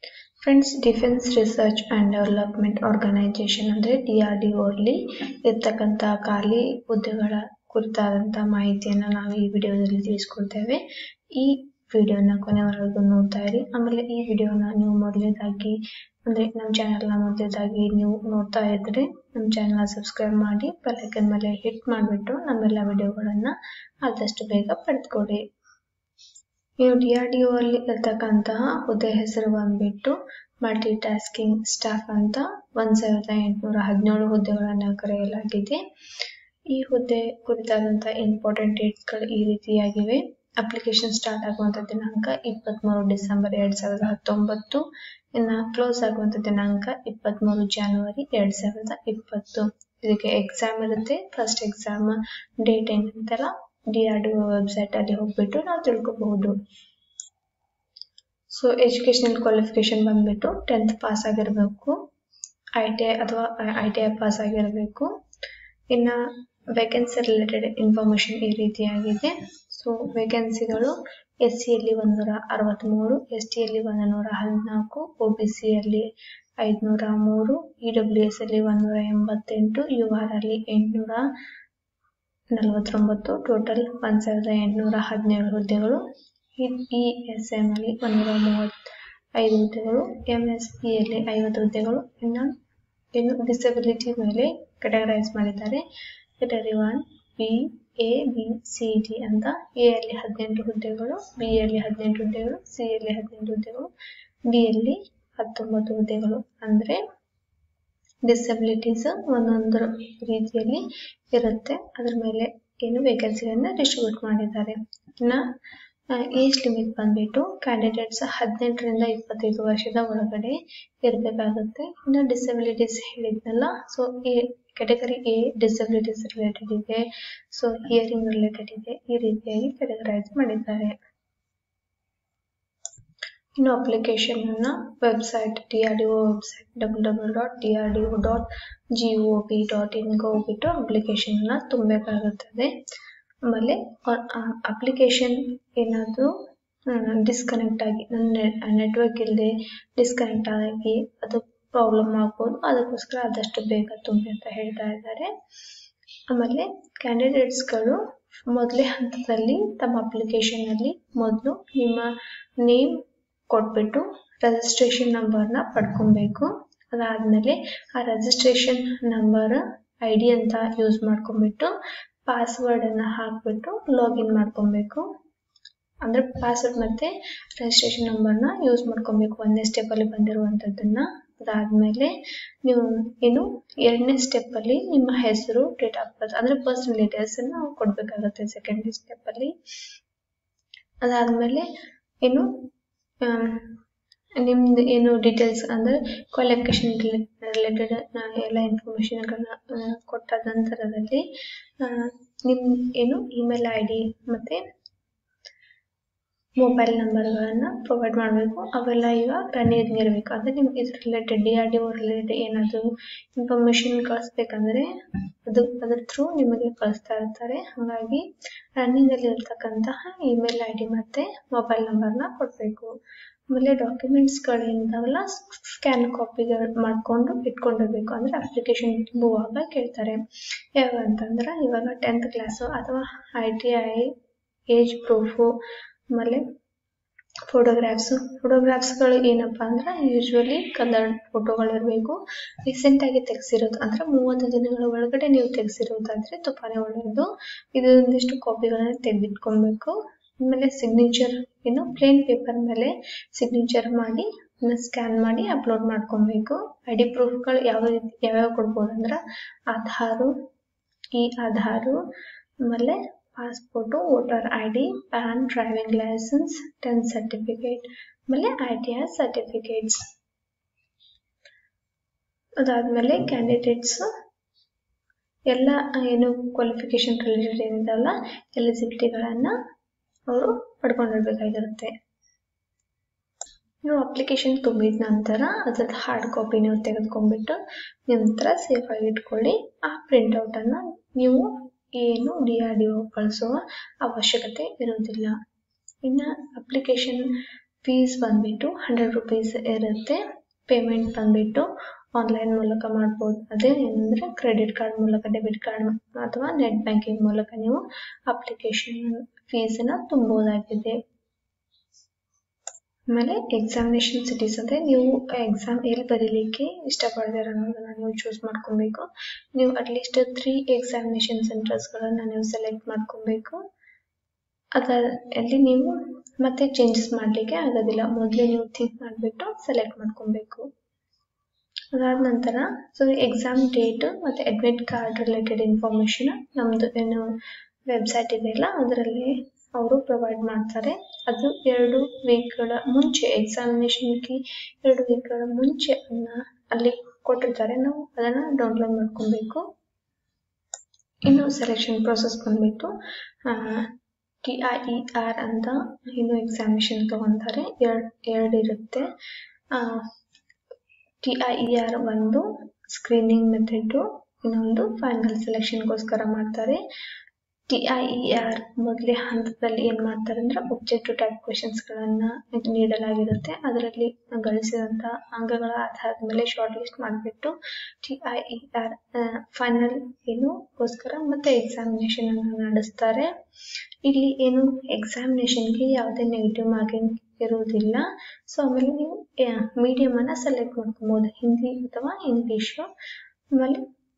friends defence research and development organisation ಅಂದರೆ D R D ಅಲ್ಲಿ ಇರ್ತಕ್ಕಂಥ ಖಾಲಿ ಹುದ್ದೆಗಳ ಕುರಿತಾದಂಥ ಮಾಹಿತಿಯನ್ನು ನಾವು ಈ ವಿಡಿಯೋದಲ್ಲಿ ತಿಳಿಸ್ಕೊಡ್ತೇವೆ ಈ ವಿಡಿಯೋನ ಕೊನೆವರೆಗೂ ನೋಡ್ತಾ ಇರಿ ಆಮೇಲೆ ಈ ವಿಡಿಯೋನ ನೀವು ಮೊದಲನೇದಾಗಿ ಅಂದರೆ ನಮ್ಮ ಚಾನಲ್ನ ಮೊದಲನೇದಾಗಿ ನೀವು ನೋಡ್ತಾ ಇದ್ರೆ ನಮ್ಮ ಚಾನಲ್ನ ಸಬ್ಸ್ಕ್ರೈಬ್ ಮಾಡಿ ಬೆಲ್ಲೈಕನ್ ಮೇಲೆ ಹಿಟ್ ಮಾಡಿಬಿಟ್ಟು ನಮ್ಮೆಲ್ಲ ವಿಡಿಯೋಗಳನ್ನು ಆದಷ್ಟು ಬೇಗ ಪಡೆದುಕೊಳ್ಳಿ ಇನ್ನು ಡಿ ಆರ್ ಡಿ ಒ ಅಲ್ಲಿ ಇರ್ತಕ್ಕಂತಹ ಹುದ್ದೆ ಹೆಸರು ಬಂದ್ಬಿಟ್ಟು ಮಲ್ಟಿ ಟಾಸ್ಕಿಂಗ್ ಸ್ಟಾಫ್ ಅಂತ ಒಂದ್ ಸಾವಿರದ ಎಂಟುನೂರ ಹದಿನೇಳು ಹುದ್ದೆಗಳನ್ನು ಕರೆಯಲಾಗಿದೆ ಈ ಹುದ್ದೆ ಕುರಿತಾದಂತಹ ಇಂಪಾರ್ಟೆಂಟ್ ಡೇಟ್ಸ್ಗಳು ಈ ರೀತಿಯಾಗಿವೆ ಅಪ್ಲಿಕೇಶನ್ ಸ್ಟಾರ್ಟ್ ಆಗುವಂತ ದಿನಾಂಕ ಇಪ್ಪತ್ಮೂರು ಡಿಸೆಂಬರ್ ಎರಡ್ ಸಾವಿರದ ಹತ್ತೊಂಬತ್ತು ಇನ್ನ ಕ್ಲೋಸ್ ಆಗುವಂತ ದಿನಾಂಕ ಇಪ್ಪತ್ಮೂರು ಜಾನ್ವರಿ ಎರಡ್ ಸಾವಿರದ ಇಪ್ಪತ್ತು ಇದಕ್ಕೆ ಎಕ್ಸಾಮ್ ಇರುತ್ತೆ ಫಸ್ಟ್ ಎಕ್ಸಾಮ್ ಡೇಟ್ ಏನಂತೆಲ್ಲ ಡಿ ಆರ್ ಡಿ ವೆಬ್ಸೈಟ್ ಅಲ್ಲಿ ಹೋಗ್ಬಿಟ್ಟು ನಾವು ತಿಳ್ಕೊಬಹುದು ಸೊ ಎಜುಕೇಶನಲ್ ಕ್ವಾಲಿಫಿಕೇಶನ್ ಬಂದ್ಬಿಟ್ಟು ಟೆಂತ್ ಪಾಸ್ ಆಗಿರಬೇಕು ಐ ಟಿ ಐ ಅಥವಾ ಐ ಟಿ ಐ ಪಾಸ್ ಆಗಿರಬೇಕು ಇನ್ನ ವೇಕೆನ್ಸಿ ರಿಲೇಟೆಡ್ ಇನ್ಫಾರ್ಮೇಶನ್ ಈ ರೀತಿಯಾಗಿದೆ ಸೊ ವೇಕೆನ್ಸಿಗಳು ಎಸ್ ಸಿಯಲ್ಲಿ ಒಂದೂರ ಅರವತ್ತ್ಮೂರು ಎಸ್ ಟಿಯಲ್ಲಿ ಒಂದು ನೂರ ಹದಿನಾಲ್ಕು ಒ ಬಿ ಸಿಯಲ್ಲಿ ಐದುನೂರ ಮೂರು ಇ ಡಬ್ಲ್ಯೂ ಎಸ್ ಅಲ್ಲಿ ಒಂದೂರ ಎಂಬತ್ತೆಂಟು ಯು ಆರ್ ಅಲ್ಲಿ ಎಂಟುನೂರ ನಲವತ್ತೊಂಬತ್ತು ಟೋಟಲ್ ಒಂದ್ ಸಾವಿರದ ಎಂಟುನೂರ ಹದಿನೇಳು ಹುದ್ದೆಗಳು ಇ ಎಸ್ ಎಂ ಅಲ್ಲಿ ಒಂದೂರ ಮೂವತ್ತೈದು ಹುದ್ದೆಗಳು ಎಂ ಎಸ್ ಪಿ ಅಲ್ಲಿ ಐವತ್ತು ಹುದ್ದೆಗಳು ಇನ್ನು ಇನ್ನು ಡಿಸಬಿಲಿಟಿ ಮೇಲೆ ಕೆಟಗರೈಸ್ ಮಾಡಿದ್ದಾರೆ category one B A B C D ಅಂತ ಎ ಅಲ್ಲಿ ಹದಿನೆಂಟು ಹುದ್ದೆಗಳು ಬಿ ಅಲ್ಲಿ ಹದಿನೆಂಟು ಹುದ್ದೆಗಳು ಸಿ ಅಲ್ಲಿ ಹದಿನೆಂಟು ಹುದ್ದೆಗಳು ಡಿ ಅಲ್ಲಿ ಹತ್ತೊಂಬತ್ತು ಹುದ್ದೆಗಳು ಅಂದ್ರೆ ಡಿಸಬಿಲಿಟೀಸ್ ಒಂದೊಂದು ರೀತಿಯಲ್ಲಿ ಇರುತ್ತೆ ಅದ್ರ ಮೇಲೆ ಏನು ವೇಕೆನ್ಸಿಗಳನ್ನ ಡಿಸ್ಟ್ರಿಬ್ಯೂಟ್ ಮಾಡಿದ್ದಾರೆ ಇನ್ನ ಏಜ್ ಲಿಮಿಟ್ ಬಂದ್ಬಿಟ್ಟು ಕ್ಯಾಂಡಿಡೇಟ್ಸ್ ಹದಿನೆಂಟರಿಂದ ಇಪ್ಪತ್ತೈದು ವರ್ಷದ ಒಳಗಡೆ ಇರಬೇಕಾಗುತ್ತೆ ಇನ್ನು ಡಿಸಬಿಲಿಟೀಸ್ ಹೇಳಿದ್ನಲ್ಲ so A category A disabilities related ಇದೆ ಸೊ ಹಿಯರಿಂಗ್ ರಿಲೇಟೆಡ್ ಇದೆ ಈ ರೀತಿಯಾಗಿ ಕೆಟಗರೈಸ್ ಮಾಡಿದ್ದಾರೆ ಇನ್ನು ಅಪ್ಲಿಕೇಶನ್ ಅನ್ನ website D R D O website W W dot D R D O dot G O P dot ಇನ್ಗೆ ಹೋಗ್ಬಿಟ್ಟು ಅಪ್ಲಿಕೇಶನ್ ಅನ್ನ ತುಂಬಬೇಕಾಗುತ್ತದೆ ಆಮೇಲೆ ಅಪ್ಲಿಕೇಶನ್ ಏನಾದರೂ ಡಿಸ್ಕನೆಕ್ಟ್ ಆಗಿ ನನ್ನ ನೆಟ್ವರ್ಕ್ ಇಲ್ಲದೆ ಡಿಸ್ಕನೆಕ್ಟ್ ಆಗಿ ಅದು ಪ್ರಾಬ್ಲಮ್ ಆಗ್ಬೋದು ಅದಕ್ಕೋಸ್ಕರ ಆದಷ್ಟು ಬೇಗ ತುಂಬಿ ಅಂತ ಹೇಳ್ತಾ ಇದ್ದಾರೆ ಆಮೇಲೆ ಕ್ಯಾಂಡಿಡೇಟ್ಸ್ಗಳು ಮೊದಲೇ ಹಂತದಲ್ಲಿ ತಮ್ಮ ಅಪ್ಲಿಕೇಶನ್ ಅಲ್ಲಿ ಮೊದಲು ನಿಮ್ಮ ನೇಮ್ ಕೊಟ್ಬಿಟ್ಟು ರಿಜಿಸ್ಟ್ರೇಷನ್ ನಂಬರ್ನ ಪಡ್ಕೊಬೇಕು ಅದಾದ್ಮೇಲೆ ಆ ರಿಜಿಸ್ಟ್ರೇಷನ್ ನಂಬರ್ ಐ ಡಿ ಅಂತ ಯೂಸ್ ಮಾಡ್ಕೊಂಡ್ಬಿಟ್ಟು ಪಾಸ್ವರ್ಡ್ ಅನ್ನ ಹಾಕ್ಬಿಟ್ಟು ಲಾಗಿನ್ ಮಾಡ್ಕೊಬೇಕು ಅಂದ್ರೆ ಪಾಸ್ವರ್ಡ್ ಮತ್ತೆ ರಿಜಿಸ್ಟ್ರೇಷನ್ ನಂಬರ್ನ ಯೂಸ್ ಮಾಡ್ಕೊಬೇಕು ಒಂದನೇ ಸ್ಟೆಪ್ ಅಲ್ಲಿ ಬಂದಿರುವಂತದ್ದನ್ನ ಅದಾದ್ಮೇಲೆ ನೀವು ಏನು ಎರಡನೇ ಸ್ಟೆಪ್ ಅಲ್ಲಿ ನಿಮ್ಮ ಹೆಸರು ಡೇಟ್ ಆಫ್ ಬರ್ತ್ ಅಂದ್ರೆ ಪರ್ಸನಲ್ ಡೀಟೇಲ್ಸ್ ಅನ್ನ ಕೊಡ್ಬೇಕಾಗುತ್ತೆ ಸೆಕೆಂಡ್ ಸ್ಟೆಪ್ ಅಲ್ಲಿ ಅದಾದ್ಮೇಲೆ ಏನು ನಿಮ್ದು ಏನು ಡೀಟೇಲ್ಸ್ ಅಂದ್ರೆ ಕ್ವಾಲಿಫಿಕೇಶನ್ ರಿಲೇಟೆಡ್ ಎಲ್ಲ ಇನ್ಫಾರ್ಮೇಶನ್ಗಳನ್ನ ಕೊಟ್ಟ ನಂತರದಲ್ಲಿ ನಿಮ್ ಏನು ಇಮೇಲ್ ಐ ಡಿ ಮತ್ತೆ ಮೊಬೈಲ್ ನಂಬರ್ಗಳನ್ನ ಪ್ರೊವೈಡ್ ಮಾಡಬೇಕು ಅವೆಲ್ಲ ಈಗ ರನ್ನಿಂಗ್ ಇರಬೇಕು ಅಂದ್ರೆ ನಿಮ್ ಇದ್ರ related D R D O related ಏನಾದರೂ ಇನ್ಫಾರ್ಮೇಶನ್ ಕಳಿಸ್ಬೇಕಂದ್ರೆ ಅದು ಅದ್ರ ಥ್ರೂ ನಿಮಗೆ ಕಳಿಸ್ತಾ ಇರ್ತಾರೆ ಹಾಗಾಗಿ ರನ್ನಿಂಗ್ ಅಲ್ಲಿ ಇರ್ತಕ್ಕಂತಹ ಇಮೇಲ್ ಐ ಡಿ ಮತ್ತೆ ಮೊಬೈಲ್ ನಂಬರ್ನ ಕೊಡಬೇಕು ಆಮೇಲೆ ಡಾಕ್ಯುಮೆಂಟ್ಸ್ ಗಳಿಂದಲ್ಲ ಸ್ಕ್ಯಾನ್ ಕಾಪಿಗಳು ಮಾಡ್ಕೊಂಡು ಇಟ್ಕೊಂಡಿರ್ಬೇಕು ಅಂದ್ರೆ ಅಪ್ಲಿಕೇಶನ್ ತುಂಬುವಾಗ ಕೇಳ್ತಾರೆ ಯಾವಾಗ ಅಂತಂದ್ರೆ ಇವಾಗ ಟೆಂತ್ ಕ್ಲಾಸು ಅಥವಾ I T I age proof ಆಮೇಲೆ ಫೋಟೋಗ್ರಾಫ್ಸ್ ಫೋಟೋಗ್ರಾಫ್ಸ್ಗಳು ಏನಪ್ಪಾ ಅಂದ್ರೆ ಯೂಶ್ವಲಿ ಕಲರ್ ಫೋಟೋಗಳಿರಬೇಕು ರೀಸೆಂಟ್ ಆಗಿ ತೆಗೆಸಿರೋದು ಅಂದ್ರೆ ಮೂವತ್ತು ದಿನಗಳ ಒಳಗಡೆ ನೀವು ತೆಗೆಸಿರೋದಾದ್ರೆ ತುಂಬಾನೇ ಒಳ್ಳೆಯದು ಇದೊಂದಿಷ್ಟು ಕಾಪಿಗಳನ್ನ ತೆಗೆದಿಟ್ಕೊಬೇಕು ಆಮೇಲೆ ಸಿಗ್ನೇಚರ್ ಏನು ಪ್ಲೇನ್ ಪೇಪರ್ ಮೇಲೆ ಸಿಗ್ನೇಚರ್ ಮಾಡಿ ಸ್ಕ್ಯಾನ್ ಮಾಡಿ ಅಪ್ಲೋಡ್ ಮಾಡ್ಕೊಬೇಕು ಐ ಡಿ ಪ್ರೂಫ್ಗಳು ಯಾವ ರೀತಿ ಯಾವ್ಯಾವ ಕೊಡ್ಬೋದು ಅಂದ್ರೆ ಆಧಾರು ಈ ಆಧಾರು ಆಮೇಲೆ passport voter I D PAN driving licence tenth certificate ಆಮೇಲೆ ಐ ಟಿ ಐ ಸರ್ಟಿಫಿಕೇಟ್ಸ್ ಅದಾದ್ಮೇಲೆ ಕ್ಯಾಂಡಿಡೇಟ್ಸ್ ಎಲ್ಲ ಏನು ಕ್ವಾಲಿಫಿಕೇಶನ್ ರಿಲೇಟೆಡ್ ಏನಿದಾವಲ್ಲ ಎಲಿಜಿಬಿಲಿಟಿಗಳನ್ನ ಅವರು ಪಡ್ಕೊಂಡಿರ್ಬೇಕಾಗಿರುತ್ತೆ ನೀವು ಅಪ್ಲಿಕೇಶನ್ ತುಂಬಿದ ನಂತರ ಅದ್ರದ್ದು ಹಾರ್ಡ್ ಕಾಪಿ ನೀವು ತೆಗೆದುಕೊಂಡ್ಬಿಟ್ಟು ನಂತರ ಸೇಫ್ ಆಗಿ ಇಟ್ಕೊಳ್ಳಿ ಆ ಪ್ರಿಂಟ್ಔಟ್ ಅನ್ನ ನೀವು ಏನು ಡಿ ಆರ್ ಡಿ ಒ ಕಳಿಸುವ ಅವಶ್ಯಕತೆ ಇರುವುದಿಲ್ಲ ಇನ್ನು ಅಪ್ಲಿಕೇಶನ್ ಫೀಸ್ ಬಂದ್ಬಿಟ್ಟು ಹಂಡ್ರೆಡ್ ರುಪೀಸ್ ಇರುತ್ತೆ ಪೇಮೆಂಟ್ ಬಂದ್ಬಿಟ್ಟು ಆನ್ಲೈನ್ ಮೂಲಕ ಮಾಡ್ಬೋದು ಅದೇ ಏನಂದ್ರೆ ಕ್ರೆಡಿಟ್ ಕಾರ್ಡ್ ಮೂಲಕ ಡೆಬಿಟ್ ಕಾರ್ಡ್ ಅಥವಾ ನೆಟ್ ಬ್ಯಾಂಕಿಂಗ್ ಮೂಲಕ ನೀವು ಅಪ್ಲಿಕೇಶನ್ ಫೀಸನ್ನ ತುಂಬಬಹುದಾಗಿದೆ ಆಮೇಲೆ ಎಕ್ಸಾಮಿನೇಷನ್ ಸಿಟೀಸ್ ಅಂದ್ರೆ ನೀವು ಎಕ್ಸಾಮ್ ಎಲ್ಲಿ ಬರೀಲಿಕ್ಕೆ ಇಷ್ಟಪಡ್ತೀರ ಅನ್ನೋದನ್ನ ನೀವು ಚೂಸ್ ಮಾಡ್ಕೊಬೇಕು ನೀವು ಅಟ್ಲೀಸ್ಟ್ ತ್ರೀ ಎಕ್ಸಾಮಿನೇಷನ್ ಸೆಂಟರ್ಸ್ಗಳನ್ನ ನೀವು ಸೆಲೆಕ್ಟ್ ಮಾಡ್ಕೊಬೇಕು ಅದರ ಅಲ್ಲಿ ನೀವು ಮತ್ತೆ ಚೇಂಜಸ್ ಮಾಡಲಿಕ್ಕೆ ಆಗೋದಿಲ್ಲ ಮೊದಲೇ ನೀವು ಥಿಂಕ್ ಮಾಡಿಬಿಟ್ಟು ಸೆಲೆಕ್ಟ್ ಮಾಡ್ಕೊಬೇಕು ಅದಾದ ನಂತರ ಸೊ ಎಕ್ಸಾಮ್ ಡೇಟ್ ಮತ್ತೆ ಅಡ್ಮಿಟ್ ಕಾರ್ಡ್ ರಿಲೇಟೆಡ್ ಇನ್ಫಾರ್ಮೇಶನ್ ನಮ್ದು ಏನು ವೆಬ್ಸೈಟ್ ಇದೆಯಲ್ಲ ಅದರಲ್ಲಿ ಅವರು ಪ್ರೊವೈಡ್ ಮಾಡ್ತಾರೆ ಅದು ಎರಡು ವೀಕ್ಗಳ ಮುಂಚೆ ಎಕ್ಸಾಮಿನೇಷನ್ಗೆ ಎರಡು ವೀಕ್ಗಳ ಮುಂಚೆ ಅದನ್ನ ಅಲ್ಲಿ ಕೊಟ್ಟಿರ್ತಾರೆ ನಾವು ಅದನ್ನ ಡೌನ್ಲೋಡ್ ಮಾಡ್ಕೊಬೇಕು ಇನ್ನು ಸೆಲೆಕ್ಷನ್ ಪ್ರೊಸೆಸ್ ಬಂದ್ಬಿಟ್ಟು ಟಿ ಐ ಇ ಆರ್ ಅಂತ ಇನ್ನು ಎಕ್ಸಾಮಿನೇಷನ್ ತಗೊಂತಾರೆ ಎರಡು ಎರಡು ಇರುತ್ತೆ ಟಿ ಐ ಇ ಆರ್ ಒಂದು ಸ್ಕ್ರೀನಿಂಗ್ ಮೆಥಡ್ ಇನ್ನೊಂದು ಫೈನಲ್ ಸೆಲೆಕ್ಷನ್ಗೋಸ್ಕರ ಮಾಡ್ತಾರೆ ಟಿ ಐ ಇ ಆರ್ ಮೊದಲೇ ಹಂತದಲ್ಲಿ ಏನ್ ಮಾಡ್ತಾರೆ ಅಂದ್ರೆ ಒಬ್ಜೆಕ್ಟಿವ್ ಟೈಪ್ ಕ್ವೆಶನ್ಸ್ ಗಳನ್ನ ನೀಡಲಾಗಿರುತ್ತೆ ಅದರಲ್ಲಿ ಗಳಿಸಿದಂತ ಅಂಕಗಳ ಆಧಾರದ ಮೇಲೆ ಶಾರ್ಟ್ ಲಿಸ್ಟ್ ಮಾಡಿಬಿಟ್ಟು T I E R final ಏನು ಗೋಸ್ಕರ ಮತ್ತೆ ಎಕ್ಸಾಮಿನೇಷನ್ ಅನ್ನು ನಡೆಸ್ತಾರೆ ಇಲ್ಲಿ ಏನು ಎಕ್ಸಾಮಿನೇಷನ್ಗೆ ಯಾವುದೇ ನೆಗೆಟಿವ್ ಮಾರ್ಕಿಂಗ್ ಇರುವುದಿಲ್ಲ ಸೊ ಆಮೇಲೆ ನೀವು ಮೀಡಿಯಂ ಅನ್ನ ಸೆಲೆಕ್ಟ್ ಮಾಡ್ಕೊಬಹುದು ಹಿಂದಿ ಅಥವಾ ಇಂಗ್ಲಿಷ್ ಆಮೇಲೆ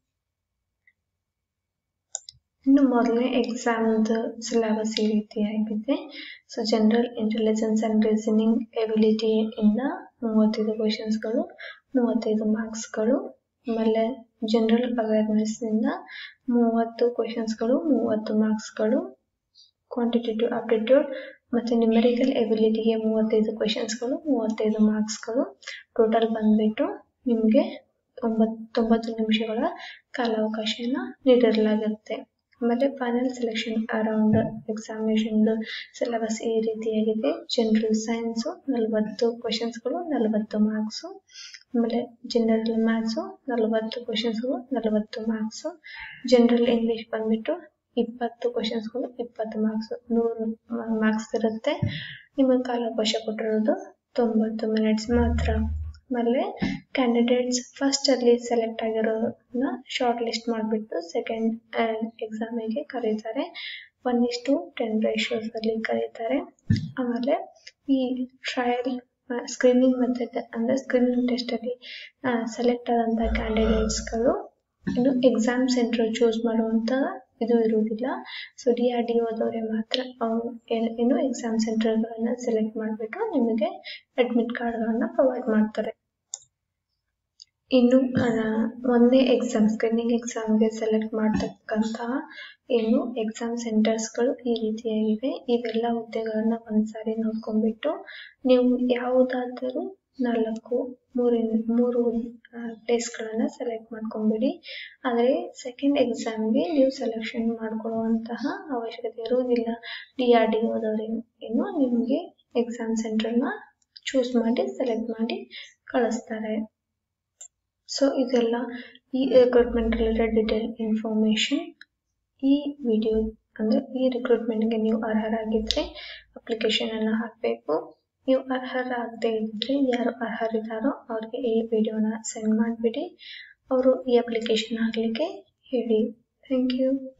ಇನ್ನು ಮೊದಲನೇ ಎಕ್ಸಾಮ್ದು ಸಿಲೆಬಸ್ ಈ ರೀತಿಯಾಗಿದೆ so general intelligence and reasoning ability ಇಂದ ಮೂವತ್ತೈದು ಕ್ವಶನ್ಸ್ಗಳು ಮೂವತ್ತೈದು ಮಾರ್ಕ್ಸ್ಗಳು ಆಮೇಲೆ ಜನರಲ್ ಅವೇರ್ನೆಸ್ ಇಂದ ಮೂವತ್ತು ಕ್ವಶನ್ಸ್ಗಳು ಮೂವತ್ತು ಮಾರ್ಕ್ಸ್ಗಳು ಕ್ವಾಂಟಿಟೇಟಿವ್ ಆಪ್ಟಿಟ್ಯೂಡ್ ಮತ್ತೆ ನ್ಯೂಮೆರಿಕಲ್ ಎಬಿಲಿಟಿಗೆ ಮೂವತ್ತೈದು ಕ್ವಶನ್ಸ್ಗಳು ಮೂವತ್ತೈದು ಮಾರ್ಕ್ಸ್ಗಳು ಟೋಟಲ್ ಬಂದ್ಬಿಟ್ಟು ನಿಮಗೆ ಒಂಬತ್ತು ತೊಂಬತ್ತು ನಿಮಿಷಗಳ ಕಾಲಾವಕಾಶನ ನೀಡಿರಲಾಗಿರುತ್ತೆ ಆಮೇಲೆ final selection around examination syllabus ಈ ರೀತಿಯಾಗಿದೆ ಜನರಲ್ ಸೈನ್ಸ್ ನಲವತ್ತು ಕ್ವಶನ್ಸ್ಗಳು ನಲವತ್ತು ಮಾರ್ಕ್ಸು ಆಮೇಲೆ ಜನರಲ್ ಮ್ಯಾಥ್ಸು ನಲವತ್ತು ಕ್ವಶನ್ಸ್ಗಳು ನಲವತ್ತು ಮಾರ್ಕ್ಸು ಜನರಲ್ ಇಂಗ್ಲಿಷ್ ಬಂದ್ಬಿಟ್ಟು ಇಪ್ಪತ್ತು ಕ್ವಶನ್ಸ್ಗಳು ಇಪ್ಪತ್ತು ಮಾರ್ಕ್ಸ್ ನೂರು ಮಾರ್ಕ್ಸ್ ಇರುತ್ತೆ ನಿಮಗೆ ಕಾಲಾವಕಾಶ ಕೊಟ್ಟಿರೋದು ತೊಂಬತ್ತು ಮಿನಿಟ್ಸ್ ಮಾತ್ರ ಆಮೇಲೆ ಕ್ಯಾಂಡಿಡೇಟ್ಸ್ ಫಸ್ಟ್ ಅಲ್ಲಿ ಸೆಲೆಕ್ಟ್ ಆಗಿರೋದನ್ನ ಶಾರ್ಟ್ ಲಿಸ್ಟ್ ಮಾಡಿಬಿಟ್ಟು ಸೆಕೆಂಡ್ ಎಕ್ಸಾಮಿಗೆ ಕರೀತಾರೆ one is to ten ratios ಅಲ್ಲಿ ಕರೀತಾರೆ ಆಮೇಲೆ ಈ ಟ್ರಯಲ್ ಸ್ಕ್ರೀನಿಂಗ್ ಮೆಥಡ್ ಅಂದ್ರೆ ಸ್ಕ್ರೀನಿಂಗ್ ಟೆಸ್ಟ್ ಅಲ್ಲಿ ಸೆಲೆಕ್ಟ್ ಆದಂತ ಕ್ಯಾಂಡಿಡೇಟ್ಸ್ಗಳು ಇನ್ನು ಎಕ್ಸಾಮ್ ಸೆಂಟರ್ ಚೂಸ್ ಮಾಡುವಂತ ಇದು ಇರುವುದಿಲ್ಲ ಸೊ ಡಿ ಆರ್ ಡಿ ಓದವ್ರೆ ಮಾತ್ರ ಏನು ಎಕ್ಸಾಮ್ ಸೆಂಟರ್ಗಳನ್ನ ಸೆಲೆಕ್ಟ್ ಮಾಡಿಬಿಟ್ಟು ನಿಮಗೆ ಅಡ್ಮಿಟ್ ಕಾರ್ಡ್ಗಳನ್ನ ಪ್ರೊವೈಡ್ ಮಾಡ್ತಾರೆ ಇನ್ನು ಒಂದೇ ಎಕ್ಸಾಮ್ ಸ್ಕ್ರೀನಿಂಗ್ ಎಕ್ಸಾಮ್ಗೆ ಸೆಲೆಕ್ಟ್ ಮಾಡ್ತಕ್ಕಂತಹ ಏನು ಎಕ್ಸಾಮ್ ಸೆಂಟರ್ಸ್ಗಳು ಈ ರೀತಿಯಾಗಿವೆ ಇವೆಲ್ಲ ಹುದ್ದೆಗಳನ್ನ ಒಂದ್ಸಾರಿ ನೋಡ್ಕೊಂಡ್ಬಿಟ್ಟು ನೀವು ಯಾವುದಾದರೂ ನಾಲ್ಕು ಮೂರಿನ ಮೂರು ಪ್ಲೇಸ್ಗಳನ್ನ ಸೆಲೆಕ್ಟ್ ಮಾಡ್ಕೊಂಡ್ಬಿಡಿ ಆದರೆ ಸೆಕೆಂಡ್ ಎಕ್ಸಾಮ್ಗೆ ನೀವು ಸೆಲೆಕ್ಷನ್ ಮಾಡ್ಕೊಳ್ಳುವಂತಹ ಅವಶ್ಯಕತೆ ಇರುವುದಿಲ್ಲ ಡಿ ಆರ್ ಡಿ ಓದವ್ರು ಏನು ನಿಮಗೆ ಎಕ್ಸಾಮ್ ಸೆಂಟರ್ನ ಚೂಸ್ ಮಾಡಿ ಸೆಲೆಕ್ಟ್ ಮಾಡಿ ಕಳಿಸ್ತಾರೆ ಸೊ ಇದೆಲ್ಲ ಈ ರಿಕ್ರೂಟ್ಮೆಂಟ್ ರಿಲೇಟೆಡ್ ಡಿಟೇಲ್ ಇನ್ಫಾರ್ಮೇಶನ್ ಈ ವಿಡಿಯೋ ಅಂದ್ರೆ ಈ ರಿಕ್ರೂಟ್ಮೆಂಟ್ಗೆ ನೀವು ಅರ್ಹರಾಗಿದ್ರೆ ಅಪ್ಲಿಕೇಶನ್ ಅನ್ನ ಹಾಕಬೇಕು ನೀವು ಅರ್ಹರಾಗದೇ ಇದ್ರೆ ಯಾರು ಅರ್ಹರಿದ್ದಾರೋ ಅವ್ರಿಗೆ ಈ ವಿಡಿಯೋನ ಸೆಂಡ್ ಮಾಡಿಬಿಡಿ ಅವರು ಈ ಅಪ್ಲಿಕೇಶನ್ ಹಾಕ್ಲಿಕ್ಕೆ ಹೇಳಿ ಥ್ಯಾಂಕ್ ಯು